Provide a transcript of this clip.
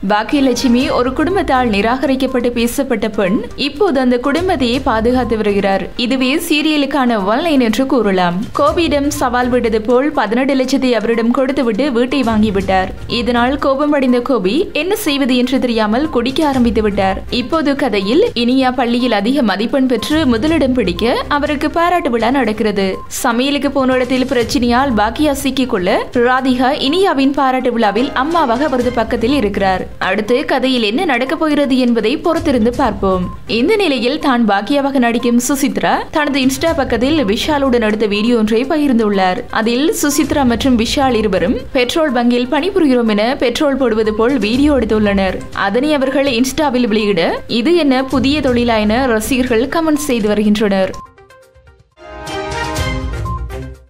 பாக்கியலட்சுமி ஒரு குடும்பத்தால் நிராகரிக்கப்பட்டு பேசப்பட்ட பெண் இப்போது அந்த குடும்பத்தையே பாதுகாத்து வருகிறார் இதுவே சீரியலுக்கான ஒன்லைன் என்று கூறலாம் கோபியிடம் சவால் விட்டது போல் பதினெட்டு லட்சத்தை அவரிடம் கொடுத்துவிட்டு வீட்டை வாங்கிவிட்டார் இதனால் கோபமடைந்த கோபி என்ன செய்வது என்று தெரியாமல் குடிக்க ஆரம்பித்து விட்டார் இப்போது கதையில் இனியா பள்ளியில் அதிக மதிப்பெண் பெற்று முதலிடம் பிடிக்க அவருக்கு பாராட்டு விழா நடக்கிறது சமையலுக்கு போன இடத்தில் பிரச்சனையால் பாக்கியா சிக்கிக் கொள்ள ராதிகா இனியாவின் பாராட்டு விழாவில் அம்மாவாக அவரது பக்கத்தில் இருக்கிறார் அடுத்து கதையில் என்ன நடக்கப் போகிறது என்பதை பொறுத்திருந்து பார்ப்போம் இந்த நிலையில் தான் பாக்கியாவாக நடிக்கும் சுசித்ரா தனது இன்ஸ்டா பக்கத்தில் விஷாலுடன் எடுத்த வீடியோ ஒன்றை பகிர்ந்துள்ளார் அதில் சுசித்ரா மற்றும் விஷால் இருவரும் பெட்ரோல் பங்கில் பணிபுரிகிறோம் என பெட்ரோல் போடுவது போல் வீடியோ எடுத்துள்ளனர் அதனை அவர்கள் இன்ஸ்டாவில் வெளியிட இது என்ன புதிய தொழிலா என ரசிகர்கள் கமெண்ட் செய்து வருகின்றனர்